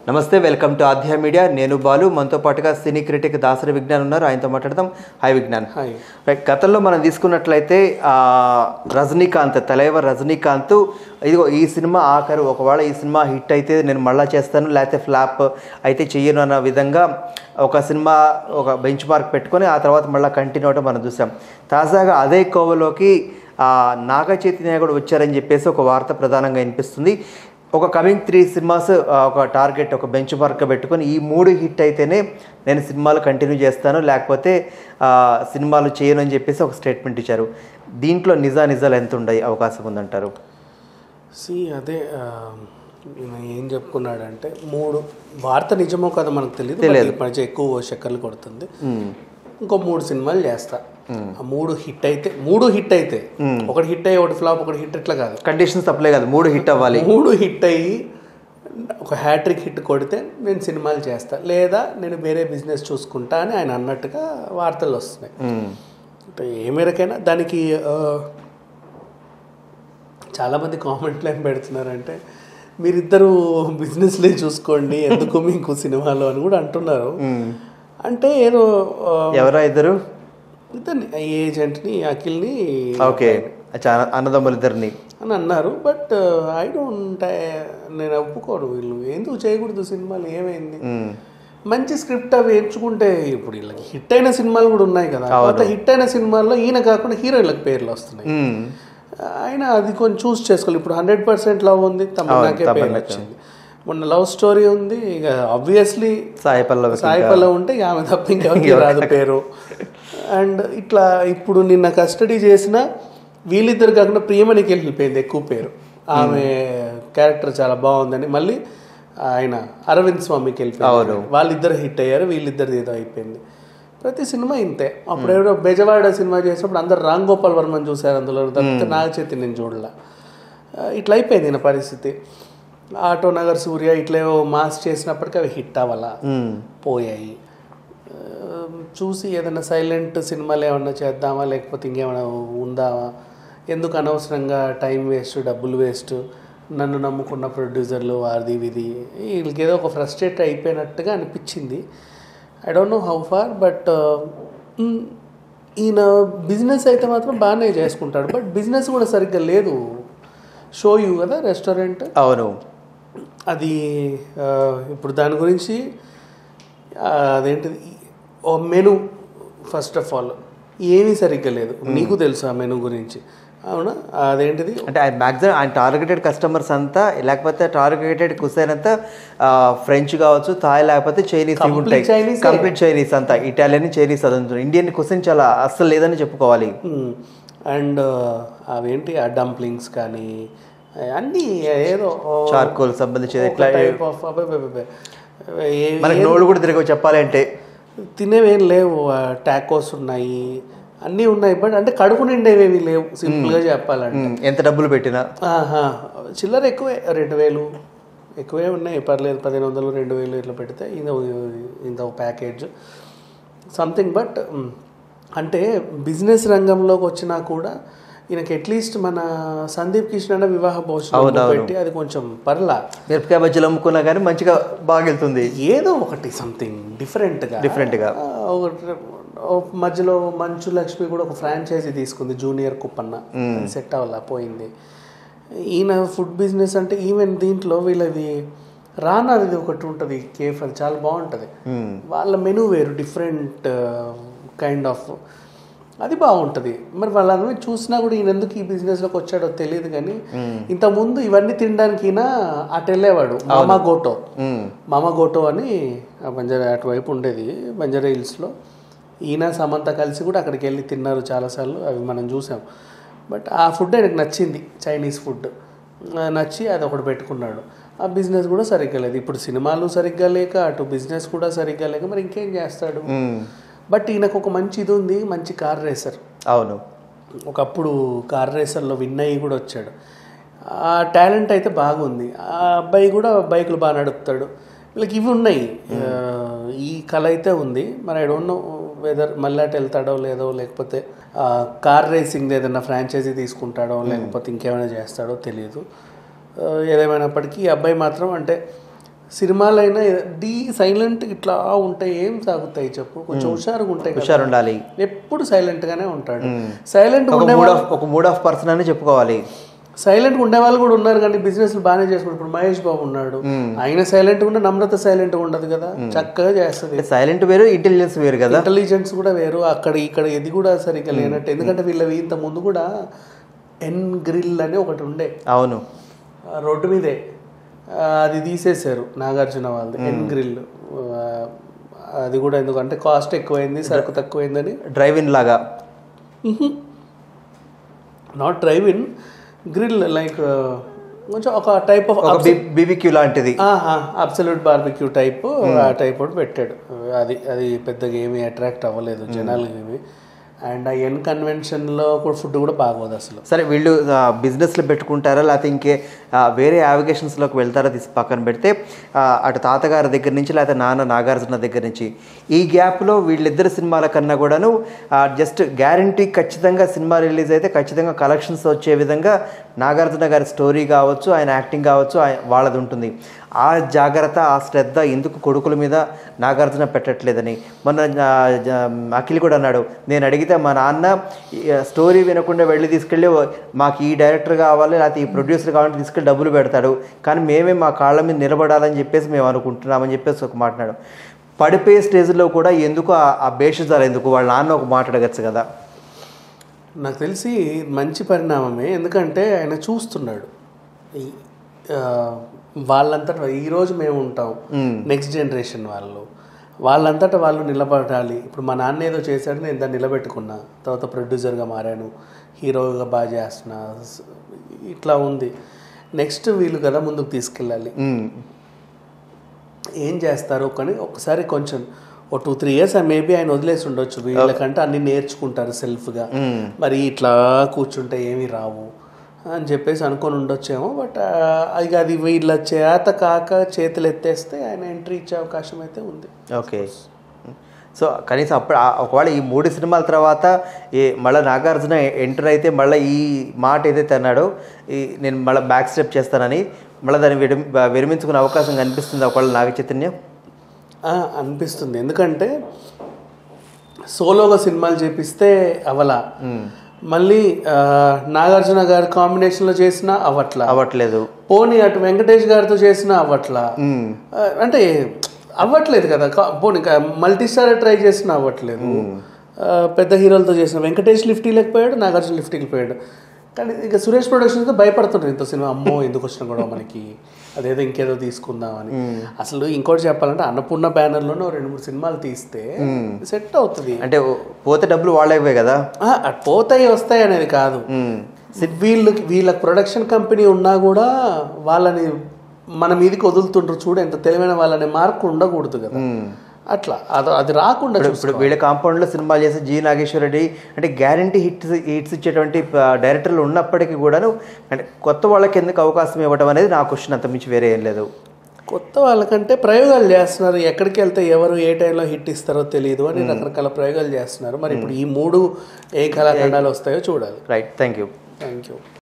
నమస్తే welcome to ఆధ్యా media నేను బాలు మనతో పాటుగా సినీ క్రిటిక్ దాసరి విజ్ఞాన్ ఉన్నారు ఆయనతో మాట్లాడదాం హాయ్ విజ్ఞాన్ హాయ్ రైట్ గతంలో మనం తీసుకున్నట్లయితే ఆ, రజనీకాంత్ తలైవర్ రజనీకాంత్ ఇదిగో ఈ సినిమా ఆఖరు ఒకవేళ ఈ సినిమా హిట్ అయితే నేను మళ్ళా చేస్తాను లేకపోతే ఫ్లాప్ అయితే చెయ్యను అన్న విధంగా ఒక సినిమా ఒక బెంచ్ మార్క్ పెట్టుకొని ఆ తర్వాత మళ్ళీ కంటిన్యూ అవడం మనం చూసాం తాజాగా అదే కోవలోకి ఆ, నాగ చైతన్య కూడా వచ్చారని చెప్పేసి ఒక వార్త ప్రధానంగా వినిపిస్తుంది ఒక కమింగ్ త్రీ సినిమాస్ ఆ, ఒక టార్గెట్ ఒక బెంచ్ మార్క్ పెట్టుకొని ఈ మూడు హిట్ అయితేనే నేను సినిమాలు కంటిన్యూ చేస్తాను లేకపోతే ఆ, సినిమాలు చేయను అని చెప్పేసి ఒక స్టేట్మెంట్ ఇచ్చారు దీంట్లో నిజా నిజాలు ఎంత ఉండే అవకాశం ఉందంటారు సి అదే ఆ, ఈయన ఏం చెప్పుకున్నాడంటే మూడు వార్త నిజమో కదా మనకు తెలియదు తెలియదు. బట్ ఈ మధ్య ఎక్కువ చక్కర్లు కొడుతుంది మ్మ్. ఇంకో మూడు సినిమాలు చేస్తా ఆ మూడు హిట్ అయితే మూడు హిట్ అయితే ఒకటి హిట్ అయ్యి ఒకటి ఫ్లాప్ ఒకటి హిట్ ఇట్లా కాదు కండిషన్స్ అప్లై కాదు మూడు హిట్ అవ్వాలి మూడు హిట్ అయ్యి ఒక హ్యాట్రిక్ హిట్ కొడితే నేను సినిమాలు చేస్తా లేదా నేను వేరే బిజినెస్ చూసుకుంటా అని ఆయన అన్నట్టుగా వార్తలు వస్తున్నాయి మ్మ్. అంటే ఏ మేరకైనా దానికి ఆ, చాలామంది కామెంట్లు ఏం పెడుతున్నారంటే మీరిద్దరూ బిజినెస్లే చూసుకోండి ఎందుకు మీకు సినిమాలో అని కూడా అంటున్నారు మ్మ్. అంటే ఏదో ఆ, ఎవరా ఇద్దరు ఇతన్ని ఈ ఏజెంట్ని అఖిల్ని ఓకే చాలా అన్నదమ్ములు ఇద్దరిని అని అన్నారు బట్ ఐ డోంట్ నేను ఒప్పుకోను వీళ్ళు ఎందుకు చేయకూడదు సినిమాలు ఏమైంది మ్మ్. మంచి స్క్రిప్ట్ అవి ఎంచుకుంటే ఇప్పుడు వీళ్ళకి హిట్ అయిన సినిమాలు కూడా ఉన్నాయి కదా కొత్త హిట్ అయిన సినిమాల్లో ఈయన కాకుండా హీరోయిన్లకు పేర్లు వస్తున్నాయి మ్మ్. ఆయన అది కొంచెం చూస్ చేసుకోవాలి ఇప్పుడు హండ్రెడ్ పర్సెంట్ లవ్ ఉంది తమన్నాకే పేరు వచ్చింది మొన్న లవ్ స్టోరీ ఉంది ఇక ఆబ్వియస్లీ సాయి పల్లవి సాయి పల్లవి ఉంటే ఇక ఆమె తప్ప ఇంకెవరికి రాదు పేరు అండ్ ఇట్లా ఇప్పుడు నిన్న కస్టడీ చేసిన వీళ్ళిద్దరు కాకుండా ప్రియమణికి వెళ్ళిపోయింది ఎక్కువ పేరు ఆమె క్యారెక్టర్ చాలా బాగుందని మళ్ళీ ఆయన అరవింద్ స్వామికి వెళ్ళిపోయింది వాళ్ళిద్దరు హిట్ అయ్యారు వీళ్ళిద్దరిది ఏదో అయిపోయింది ప్రతి సినిమా ఇంతే అప్పుడు ఎవరో బెజవాడ సినిమా చేసినప్పుడు అందరు రామ్ గోపాల్ వర్మని చూశారు అందులో తప్పితే నాగ చైతన్య నేను చూడలా ఆ, ఇట్లా అయిపోయింది నా పరిస్థితి ఆటో నగర్ సూర్య ఇట్లా ఏవో మాస్ చేసినప్పటికీ అవి హిట్ అవ్వాలా మ్మ్. పోయాయి ఆ, చూసి ఏదైనా సైలెంట్ సినిమాలు ఏమన్నా చేద్దామా లేకపోతే ఇంకేమైనా ఉందామా ఎందుకు అనవసరంగా టైం వేస్ట్ డబ్బులు వేస్ట్ నన్ను నమ్ముకున్న ప్రొడ్యూసర్లు వారిది విధి వీళ్ళకి ఏదో ఒక ఫ్రస్ట్రేట్ అయిపోయినట్టుగా అనిపించింది I don't know how far but ఈయన బిజినెస్ అయితే మాత్రం బాగానే చేసుకుంటాడు బట్ బిజినెస్ కూడా సరిగ్గా లేదు షో యూ కదా రెస్టారెంట్ అవును అది ఆ, ఇప్పుడు దాని గురించి ఆ, అదేంటిది ఓ మెను ఫస్ట్ ఆఫ్ ఆల్ ఏమీ సరిగ్గా లేదు నీకు తెలుసు ఆ మెను గురించి అవునా అదేంటిది అంటే ఆయన మ్యాక్సిమం ఆయన టార్గెటెడ్ కస్టమర్స్ అంతా లేకపోతే టార్గెటెడ్ కుసైన్ అంతా ఫ్రెంచ్ కావచ్చు థాయ్ లేకపోతే చైనీస్ ఇవి ఉంటాయి Chinese ఏ. కంప్లీట్ చైనీస్ అంతా ఇటాలియన్ చైనీస్ అదంతా ఇండియన్ కుసైన్ చాలా అస్సలు లేదని చెప్పుకోవాలి అండ్ అవేంటి ఆ డంప్లింగ్స్ కానీ అన్నీ ఏదో చార్కోల్ సంబంధించి ఎట్లా టైప్ ఆఫ్ మనకి నోళ్ళు కూడా తిరగవు చెప్పాలంటే తినేవేం లేవు టాకోస్ ఉన్నాయి అన్నీ ఉన్నాయి బట్ అంటే కడుపు నిండేవేవి లేవు సింపుల్గా చెప్పాలంటే మ్మ్. ఎంత డబ్బులు పెట్టినా ఆహా చిల్లర ఎక్కువే రెండు వేలు ఎక్కువే ఉన్నాయి పర్లేదు పదిహేను వందలు రెండు వేలు ఇట్లా పెడితే ఇంత ఇంత ఒక ప్యాకేజ్ సంథింగ్ బట్ అంటే బిజినెస్ రంగంలోకి వచ్చినా కూడా ఈయనకి అట్లీస్ట్ మన సందీప్ కిషన్ వివాహ భోజనం పెట్టి అది కొంచెం పర్లా మిరపకాయ బజ్జీలు అమ్ముకున్నా కానీ మంచిగా బాగా వెళ్తుంది ఏదో ఒకటి సంథింగ్ డిఫరెంట్గా డిఫరెంట్గా మధ్యలో మంచు లక్ష్మి కూడా ఒక ఫ్రాంచైజీ తీసుకుంది జూనియర్ కుప్పన్న అది సెట్ అవ్వాల పోయింది ఈయన ఫుడ్ బిజినెస్ అంటే ఈవెన్ దీంట్లో వీళ్ళది రానాది ఒకటి ఉంటుంది కేఫ్ అది చాలా బాగుంటుంది వాళ్ళ మెనూ వేరు డిఫరెంట్ కైండ్ ఆఫ్ అది బాగుంటుంది మరి వాళ్ళందరినీ చూసినా కూడా ఈయన ఎందుకు ఈ బిజినెస్లోకి వచ్చాడో తెలియదు కానీ ఇంతకుముందు ఇవన్నీ తినడానికి ఈయన అటు వెళ్ళేవాడు మామా గోటో మ్మ్. మామ గోటో అని ఆ బంజారా అటువైపు ఉండేది బంజారా హిల్స్లో ఈయన సమంత కలిసి కూడా అక్కడికి వెళ్ళి తిన్నారు చాలాసార్లు అవి మనం చూసాం బట్ ఆ ఫుడ్ ఆయనకు నచ్చింది చైనీస్ ఫుడ్ ఆ, నచ్చి అది ఒకటి పెట్టుకున్నాడు ఆ బిజినెస్ కూడా సరిగ్గా లేదు ఇప్పుడు సినిమాలు సరిగ్గా లేక అటు బిజినెస్ కూడా సరిగ్గా లేక మరి ఇంకేం చేస్తాడు మ్మ్. బట్ ఈయనకు ఒక మంచి ఇది ఉంది మంచి కార్ రేసర్ అవును ఒకప్పుడు కార్ రేసర్లో విన్ అయ్యి కూడా వచ్చాడు ఆ టాలెంట్ అయితే బాగుంది ఆ అబ్బాయి కూడా బైకులు బాగా నడుపుతాడు వీళ్ళకి ఇవి ఉన్నాయి ఆ, ఈ కళ అయితే ఉంది మరి ఐ డోంట్ నో వెదర్ మళ్ళీ అటు వెళ్తాడో లేదో లేకపోతే ఆ, కార్ రేసింగ్ ఏదైనా ఫ్రాంచైజీ తీసుకుంటాడో లేకపోతే ఇంకేమైనా చేస్తాడో తెలియదు ఆ, ఏదేమైనప్పటికీ ఈ అబ్బాయి మాత్రం అంటే సినిమాలైనా డీ సైలెంట్ ఇట్లా ఉంటాయి ఏం సాగుతాయి చెప్పు కొంచెం హుషారుగా ఉంటాయి కదా హుషారు ఉండాలి ఎప్పుడు సైలెంట్ గానే ఉంటాడు సైలెంట్ ఒక ఉండే మూడ్ ఆఫ్ ఒక మూడ్ ఆఫ్ పర్సన్ అని చెప్పుకోవాలి సైలెంట్ ఉండే వాళ్ళు కూడా ఉన్నారు కానీ బిజినెస్ బాగానే చేసుకుంటారు ఇప్పుడు మహేష్ బాబు ఉన్నాడు ఆయన సైలెంట్ ఉంటే నమ్రత సైలెంట్ ఉండదు కదా చక్కగా చేస్తుంది సైలెంట్ వేరు ఇంటెలిజెన్స్ వేరు కదా ఇంటెలిజెన్స్ కూడా వేరు అక్కడ ఇక్కడ ఇది కూడా సరిగ్గా లేనట్టు ఎందుకంటే వీళ్ళవి ఇంత ముందు కూడా ఎన్ గ్రిల్ అని ఒకటి ఉండే అవును ఆ రోడ్డు మీదే ఆ, అది తీసేశారు నాగార్జున వాళ్ళది ఎన్ గ్రిల్ ఆ, అది కూడా ఎందుకంటే కాస్ట్ ఎక్కువైంది సరుకు తక్కువైందని డ్రైవ్ ఇన్ లాగా not drive in grill like కొంచెం ఒక టైప్ ఆఫ్ ఒక బీబీక్యూ లాంటిది అబ్సల్యూట్ బార్బిక్యూ టైప్ ఆ టైప్ ఒకటి పెట్టాడు అది అది పెద్దగా ఏమీ అట్రాక్ట్ అవ్వలేదు జనాలకి ఏమి అండ్ ఆ ఎన్ కన్వెన్షన్లో కూడా ఫుడ్ కూడా బాగోదు అసలు సరే వీళ్ళు ఆ, బిజినెస్లు పెట్టుకుంటారా లేకపోతే ఇంకే ఆ, వేరే యావిగేషన్స్లోకి వెళ్తారా తీసి పక్కన పెడితే ఆ, అటు తాతగారి దగ్గర నుంచి లేకపోతే నాన్న నాగార్జున దగ్గర నుంచి ఈ గ్యాప్లో వీళ్ళిద్దరు సినిమాల కన్నా కూడాను జస్ట్ గ్యారంటీ ఖచ్చితంగా సినిమా రిలీజ్ అయితే ఖచ్చితంగా కలెక్షన్స్ వచ్చే విధంగా నాగార్జున గారి స్టోరీ కావచ్చు ఆయన యాక్టింగ్ కావచ్చు ఆయన వాళ్ళది ఉంటుంది ఆ జాగ్రత్త ఆ శ్రద్ధ ఎందుకు కొడుకుల మీద నాగార్జున పెట్టట్లేదని మొన్న ఆ, జ- అఖిల్ కూడా అన్నాడు నేను అడిగితే మా నాన్న ఈ, ఆ, స్టోరీ వినకుండా వెళ్ళి తీసుకెళ్ళి "ఓ, మాకు ఈ డైరెక్టర్ కావాలి లేకపోతే ఈ ప్రొడ్యూసర్ కావాలంటే తీసుకెళ్ళి డబ్బులు పెడతాడు కానీ మేమే మా కాళ్ళ మీద నిలబడాలని చెప్పేసి మేము అనుకుంటున్నామని చెప్పేసి ఒక మాట్లాడు పడిపోయే స్టేజ్లో కూడా ఎందుకు ఆ- ఆ బేషజాలు ఎందుకు వాళ్ళ నాన్న ఒక మాట అడగచ్చు కదా నాకు తెలిసి మంచి పరిణామమే ఎందుకంటే ఆయన చూస్తున్నాడు ఈ, ఆ, వాళ్ళంతటా ఈరోజు మేము ఉంటాం నెక్స్ట్ జనరేషన్ వాళ్ళు వాళ్ళంతటా వాళ్ళు నిలబడాలి ఇప్పుడు మా నాన్న ఏదో చేశాడు నేను దాన్ని నిలబెట్టుకున్నా తర్వాత ప్రొడ్యూసర్గా మారాను హీరోగా బాగా చేస్తున్నా స- ఇట్లా ఉంది నెక్స్ట్ వీళ్ళు కదా ముందుకు తీసుకెళ్ళాలి ఉమ్. ఏం చేస్తారు కానీ ఒకసారి కొంచెం ఓ టూ త్రీ ఇయర్స్ మేబీ ఆయన వదిలేసి ఉండొచ్చు వీళ్ళకంటే అన్ని నేర్చుకుంటారు సెల్ఫ్గా మరి ఇట్లా కూర్చుంటే ఏమీ రావు అని చెప్పేసి అనుకొని ఉండొచ్చేమో బట్ ఇక అది వీళ్ళ చేత కాక చేతులు ఎత్తేస్తే ఆయన ఎంట్రీ ఇచ్చే అవకాశం అయితే ఉంది ఓకే సో కనీసం అప్పుడు ఆ- ఒకవేళ ఈ మూడు సినిమాల తర్వాత ఈ మళ్ళీ నాగార్జున ఎంటర్ అయితే మళ్ళీ ఈ మాట ఏదైతే అన్నాడో ఈ నేను మళ్ళీ బ్యాక్ స్టెప్ చేస్తానని మళ్ళీ దాన్ని విరమి విరమించుకునే అవకాశం కనిపిస్తుంది ఒకవేళ నాగ చైతన్యం ఆ, అనిపిస్తుంది ఎందుకంటే సోలోగా సినిమాలు చేపిస్తే అవలా మళ్ళీ ఆ, నాగార్జున గారి కాంబినేషన్లో చేసినా అవట్లా అవ్వట్లేదు పోనీ అటు వెంకటేష్ గారితో చేసిన అవ్వట్లా మ్మ్. ఆ, అంటే అవ్వట్లేదు కదా కా- పోనీ మల్టీ స్టార్ ట్రై చేసిన అవ్వట్లేదు ఆ, పెద్ద హీరోలతో చేసిన వెంకటేష్ లిఫ్ట్ లేకపోయాడు నాగార్జున లిఫ్ట్ వెళ్ళిపోయాడు కానీ ఇక సురేష్ ప్రొడక్షన్తో భయపడుతుంటారు ఇంత సినిమా అమ్మో ఎందుకు వచ్చినా కూడా మనకి అదేదో ఇంకేదో తీసుకుందామని అసలు ఇంకోటి చెప్పాలంటే అన్నపూర్ణ బ్యానర్లోనే రెండు మూడు సినిమాలు తీస్తే సెట్ అవుతుంది అంటే పోతే డబ్బులు వాళ్ళవే కదా ఆ, అటు పోతాయి వస్తాయి అనేది కాదు మ్మ్. వీళ్ళు వీళ్ళ ప్రొడక్షన్ కంపెనీ ఉన్నా కూడా వాళ్ళని మన మీదకి వదులుతుంటారు చూడు ఎంత తెలివైన వాళ్ళని మార్క్ ఉండకూడదు కదా అట్లా అది అది రాకుండా చూసుకో ఇప్పుడు వీళ్ళ కాంపౌండ్లో సినిమాలు చేసే జి నాగేశ్వర రెడ్డి అంటే గ్యారంటీ హిట్స్ హిట్స్ ఇచ్చేటువంటి ప- డైరెక్టర్లు ఉన్నప్పటికీ కూడాను అంటే కొత్త వాళ్ళకి ఎందుకు అవకాశం ఇవ్వడం అనేది నా క్వశ్చన్ అంత మించి వేరే ఏం లేదు కొత్త వాళ్ళకంటే ప్రయోగాలు చేస్తున్నారు ఎక్కడికి వెళ్తే ఎవరు ఏ టైంలో హిట్ ఇస్తారో తెలియదు అని రకరకాల ప్రయోగాలు చేస్తున్నారు మరి ఇప్పుడు ఈ మూడు ఏ కళాఖండాలు వస్తాయో చూడాలి right thank you thank you